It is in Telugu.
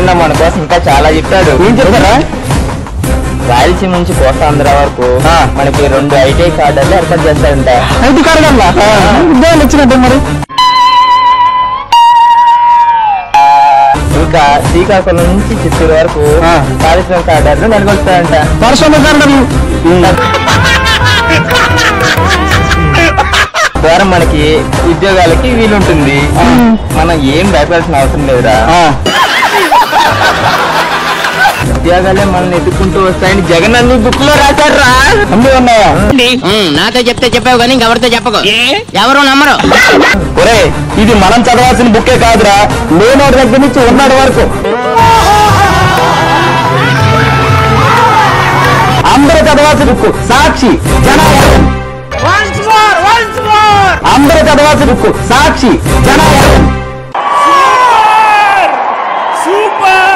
అన్న మన కోసం ఇంకా చాలా చెప్పాడు ఏం చెప్పారా రాయలసీమ నుంచి కోస్తాంధ్ర వరకు మనకి రెండు ఐటీఐ కార్డులు ఏర్పాటు చేస్తారంట ఐదు కారణాల ఉద్యోగాలు వచ్చినట్టు మరి ఇంకా శ్రీకాకుళం నుంచి చిత్తూరు వరకు ఆ. పారిశ్రామిక కార్డులు నెలకొల్తారంట పారిశ్రామిక కారణాలు ద్వారా మనకి ఉద్యోగాలకి వీలుంటుంది మనం ఏం భయపడాల్సిన అవసరం లేదురా ఉద్యోగాలే మనల్ని ఎత్తుకుంటూ వస్తాయని జగన్ అన్ని బుక్ లో రాశారా అన్నీ ఉన్నాయా ఉమ్, నాతో చెప్తే చెప్పావు కానీ ఇంకెవరితో చెప్పకు ఎవరు నమ్మరు ఒరే ఇది మనం చదవాల్సిన బుక్కే కాదురా లేనోడి దగ్గర నుంచి ఉన్నాడు వరకు అందరూ చదవాల్సిన బుక్ సాక్షి జనాభా అందరూ చదవాల్సిన బుక్ సాక్షి జనాభా సూపర్